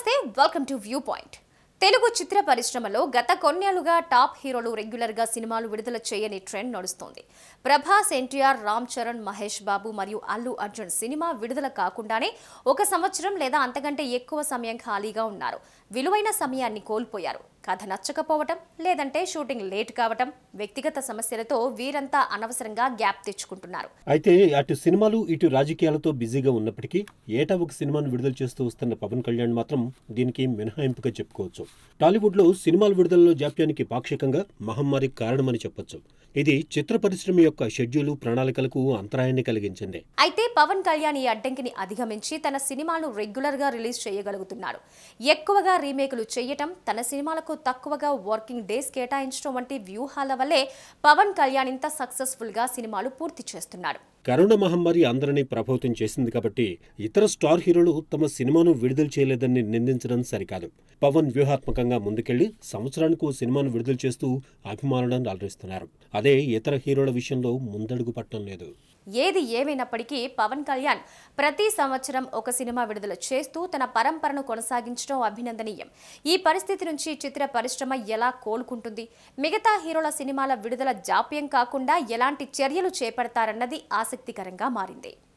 నమస్తే welcome to view point Telugu చిత్ర పరిశ్రమలో గత కొన్నేళ్లుగా టాప్ హీరోలు రెగ్యులర్ గా సినిమాలు విడుదల చేయని ట్రెండ్ నడుస్తోంది ప్రభాస్ ఎన్టీఆర్ రామ్ చరణ్ మహేష్ బాబు మరియు అల్లు అర్జున్ సినిమా విడుదల కాకుండానే ఒక సంవత్సరం లేదా అంతకంటే ఎక్కువ సమయం ఖాళీగా ఉన్నారు విలువైన సమయాన్ని కోల్పోయారు కథ నచ్చకపోవటం లేదంటే షూటింగ్ లేట్ కావటం వ్యక్తిగత సమస్యలతో వీరంతా అనవసరంగా గ్యాప్ తెచ్చుకుంటున్నారు అయితే అటు సినిమాలు ఇటు రాజకీయాలతో బిజీగా ఉన్నప్పటికీ ఏటా ఒక సినిమాను విడుదల చేస్తూ వస్తున్న పవన్ కళ్యాణ్ మాత్రం దీనికి మినహాయింపుగా చెప్పుకోవచ్చు టాలీవుడ్లో సినిమాల విడుదలలో జాప్యానికి పాక్షికంగా మహమ్మారి కారణమని చెప్పొచ్చు ఇది చిత్ర పరిశ్రమ యొక్క షెడ్యూలు ప్రణాళికలకు అంతరాయాన్ని కలిగించింది అయితే పవన్ కళ్యాణ్ ఈ అడ్డంకిని అధిగమించి తన సినిమాను రెగ్యులర్ గా రిలీజ్ చేయగలుగుతున్నాడు ఎక్కువగా రీమేకులు చేయటం తన సినిమాలకు తక్కువగా వర్కింగ్ డేస్ కేటాయించడం వంటి వ్యూహాల వల్లే పవన్ కళ్యాణ్ ఇంత సక్సెస్ఫుల్ గా సినిమాలు పూర్తి చేస్తున్నాడు కరోనా మహమ్మారి అందరినీ ప్రభావితం చేసింది కాబట్టి ఇతర స్టార్ హీరోలు తమ సినిమాను విడుదల చేయలేదని నిందించడం సరికాదు పవన్ వ్యూహాత్మకంగా ముందుకెళ్లి సంవత్సరానికి ఓ సినిమాను విడుదల చేస్తూ అభిమానులను అలరిస్తున్నారు అదే ఇతర హీరోల విషయంలో ముందడుగు పట్టడం లేదు ఏది ఏమైనప్పటికీ పవన్ కళ్యాణ్ ప్రతి సంవత్సరం ఒక సినిమా విడుదల చేస్తూ తన పరంపరను కొనసాగించడం అభినందనీయం ఈ పరిస్థితి నుంచి చిత్ర పరిశ్రమ ఎలా కోలుకుంటుంది మిగతా హీరోల సినిమాల విడుదల జాప్యం కాకుండా ఎలాంటి చర్యలు చేపడతారన్నది ఆసక్తికరంగా మారింది